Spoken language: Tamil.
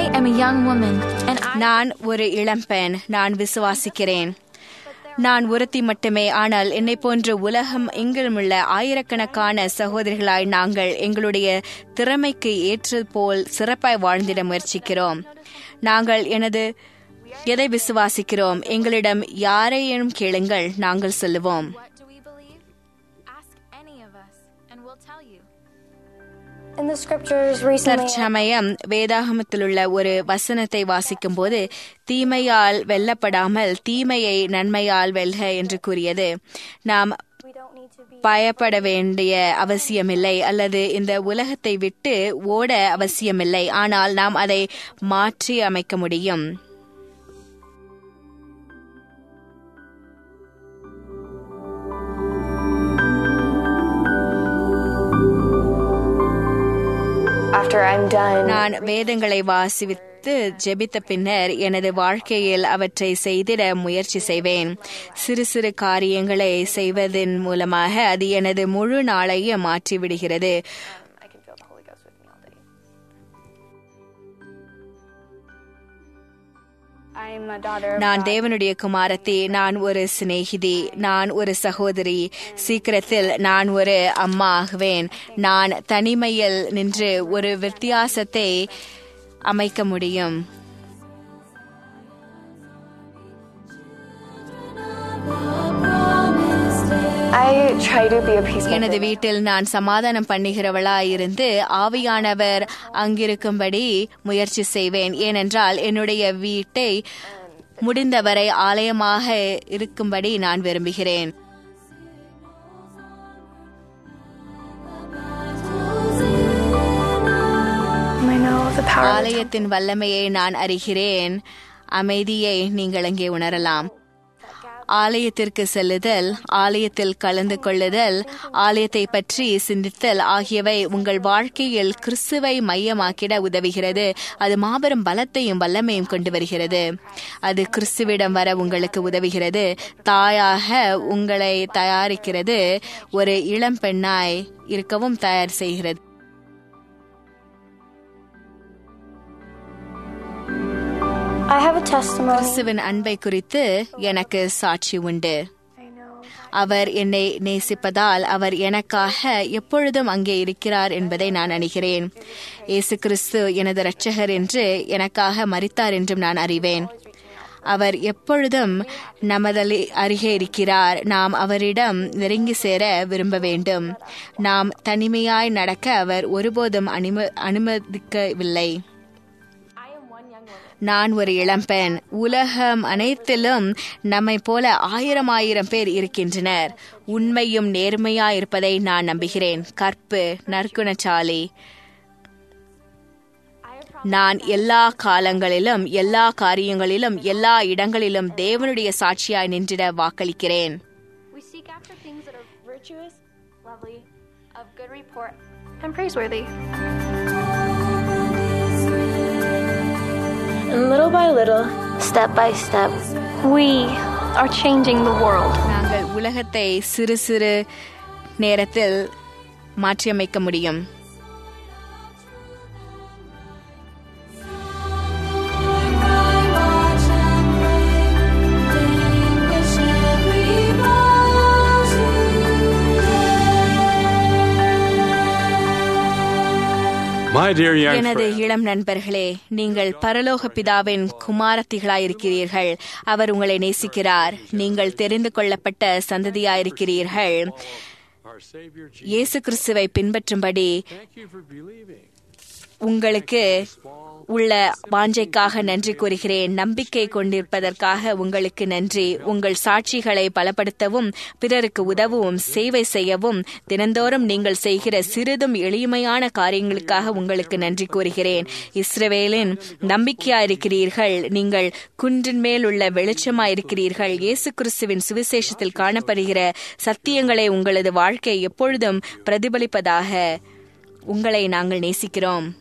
am a young woman, and I நான் ஒரு இளம்பெண் நான் விசுவாசிக்கிறேன் நான் ஒருத்தி மட்டுமே ஆனால் என்னை போன்ற உலகம் எங்கிலுமுள்ள ஆயிரக்கணக்கான சகோதரிகளாய் நாங்கள் எங்களுடைய திறமைக்கு ஏற்றது போல் சிறப்பாய் வாழ்ந்திட முயற்சிக்கிறோம் நாங்கள் எனது எதை விசுவாசிக்கிறோம் எங்களிடம் யாரையும் கேளுங்கள் நாங்கள் சொல்லுவோம் what do we believe? Ask any of us, and we'll tell you. In the scriptures recently, தற்சமயம் வேதாகமத்திலுள்ள ஒரு வசனத்தை வாசிக்கும் போது தீமையால் வெல்லப்படாமல் தீமையை நன்மையால் வெல்க என்று கூறியது நாம் we don't need to be. பயப்பட வேண்டிய அவசியமில்லை அல்லது இந்த உலகத்தை விட்டு ஓட அவசியமில்லை ஆனால் நாம் அதை மாற்றி அமைக்க முடியும் After I'm done, நான் வேதங்களை வாசித்து ஜெபித்த பின்னர் எனது வாழ்க்கையில் அவற்றை செய்திட முயற்சி செய்வேன் சிறு சிறு காரியங்களை செய்வதன் மூலமாக அது எனது முழு நாளையும் மாற்றிவிடுகிறது I can feel the Holy Ghost with me all day. I'm a daughter of நான் God. தேவனுடைய குமாரத்தி நான் ஒரு சிநேகிதி நான் ஒரு சகோதரி சீக்கிரத்தில் நான் ஒரு அம்மா ஆகுவேன் நான் தனிமையில் நின்று ஒரு வித்தியாசத்தை அமைக்க முடியும் I try to be a peacemaker. எனது வீட்டில் நான் சமாதானம் பண்ணுகிறவளாய் இருந்து ஆவியானவர் அங்கிருக்கும்படி முயற்சி செய்வேன் ஏனென்றால் என்னுடைய வீட்டை முடிந்தவரை ஆலயமாக இருக்கும்படி நான் விரும்புகிறேன் I know the power of the ஆலயத்தின் வல்லமையை நான் அறிகிறேன் அமைதியை நீங்கள் அங்கே உணரலாம் ஆலயத்திற்கு செல்லுதல் ஆலயத்தில் கலந்து கொள்ளுதல் ஆலயத்தை பற்றி சிந்தித்தல் ஆகியவை உங்கள் வாழ்க்கையில் கிறிஸ்துவை மையமாக்கிட உதவுகிறது அது மாபெரும் பலத்தையும் வல்லமையும் கொண்டு வருகிறது அது கிறிஸ்துவிடம் வர உங்களுக்கு உதவுகிறது தாயாக உங்களை தயாரிக்கிறது ஒரு இளம் பெண்ணாய் இருக்கவும் தயார் செய்கிறது I have a testimony. கிறிஸ்துவின் அன்பை குறித்து எனக்கு சாட்சி உண்டு I know. அவர் என்னை நேசிப்பதால் அவர் எனக்காக எப்பொழுதும் அங்கே இருக்கிறார் என்பதை நான் அணிகிறேன் இயேசு கிறிஸ்து எனது இரட்சகர் என்று எனக்காக மரித்தார் என்றும் நான் அறிவேன் அவர் எப்பொழுதும் நமதலி அருகே இருக்கிறார் நாம் அவரிடம் நெருங்கி சேர விரும்ப வேண்டும் நாம் தனிமையாய் நடக்க அவர் ஒருபோதும் அனும அனுமதிக்கவில்லை நான் ஒரு இளம்பெண் உலகம் அனைத்திலும் நம்மை போல ஆயிரம் ஆயிரம் பேர் இருக்கின்றனர் உண்மையும் நேர்மையா இருப்பதை நான் நம்புகிறேன் கற்பு நற்குணச்சாலி நான் எல்லா காலங்களிலும் எல்லா காரியங்களிலும் எல்லா இடங்களிலும் தேவனுடைய சாட்சியாய் நின்றிட வாக்களிக்கிறேன் We seek after things that are virtuous, lovely, of good report, and praiseworthy. And little by little, step by step, We are changing the world. நாங்கள் உலகத்தை சிறு சிறு நேரத்தில் மாற்றியமைக்க முடியும் My dear young எனது friend, இளம் நண்பர்களே நீங்கள் பரலோக பிதாவின் குமாரத்திகளாயிருக்கிறீர்கள் அவர் உங்களை நேசிக்கிறார் நீங்கள் தெரிந்து கொள்ளப்பட்ட சந்ததியாயிருக்கிறீர்கள் our Savior Jesus, இயேசு கிறிஸ்துவை பின்பற்றும்படி thank you for believing. உங்களுக்கு உள்ள வாஞ்சைக்காக நன்றி கூறுகிறேன் நம்பிக்கை கொண்டிருப்பதற்காக உங்களுக்கு நன்றி உங்கள் சாட்சிகளை பலப்படுத்தவும் பிறருக்கு உதவவும் சேவை செய்யவும் தினந்தோறும் நீங்கள் செய்கிற சிறிதும் எளிமையான காரியங்களுக்காக உங்களுக்கு நன்றி கூறுகிறேன் இஸ்ரவேலின் நம்பிக்கையாயிருக்கிறீர்கள் நீங்கள் குன்றின் மேல் உள்ள வெளிச்சமாயிருக்கிறீர்கள் இயேசு கிறிஸ்துவின் சுவிசேஷத்தில் காணப்படுகிற சத்தியங்களை உங்களது வாழ்க்கை எப்பொழுதும் பிரதிபலிப்பதாக உங்களை நாங்கள் நேசிக்கிறோம்